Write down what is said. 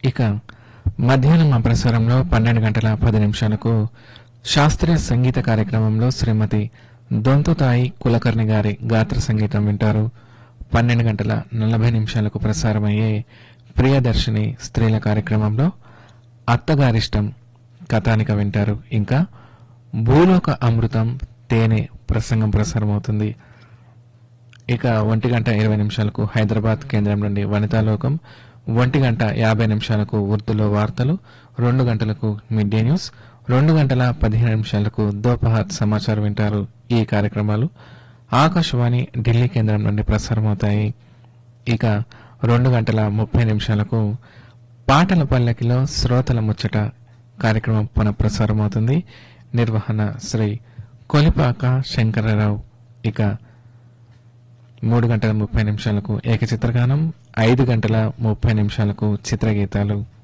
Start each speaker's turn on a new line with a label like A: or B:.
A: ఇక మధ్యాహ్నం మా ప్రసారంలో పన్నెండు గంటల పది నిమిషాలకు శాస్త్రీయ సంగీత కార్యక్రమంలో శ్రీమతి దొంతుతాయి కులకర్ణి గారి గాత్ర సంగీతం వింటారు పన్నెండు గంటల నలభై నిమిషాలకు ప్రసారమయ్యే ప్రియదర్శిని స్త్రీల కార్యక్రమంలో అత్తగారిష్టం కథానిక వింటారు ఇంకా భూలోక అమృతం తేనె ప్రసంగం ప్రసారమవుతుంది ఇక ఒంటి గంట ఇరవై నిమిషాలకు హైదరాబాద్ కేంద్రం నుండి వనితాలోకం ఒంటి గంట యాభై నిమిషాలకు ఉర్దూలో వార్తలు రెండు గంటలకు మిడ్ డే న్యూస్ రెండు గంటల పదిహేను నిమిషాలకు దోపహర్ సమాచారం వింటారు ఈ కార్యక్రమాలు ఆకాశవాణి ఢిల్లీ కేంద్రం నుండి ప్రసారమవుతాయి ఇక రెండు గంటల ముప్పై నిమిషాలకు పాటల పల్లకిలో శ్రోతల ముచ్చట కార్యక్రమం పునఃప్రసారమవుతుంది నిర్వహణ శ్రీ కొలిపాక శంకరరావు ఇక మూడు గంటల ముప్పై నిమిషాలకు ఏకచిత్రగానం ఐదు గంటల ముప్పై నిమిషాలకు చిత్రగీతాలు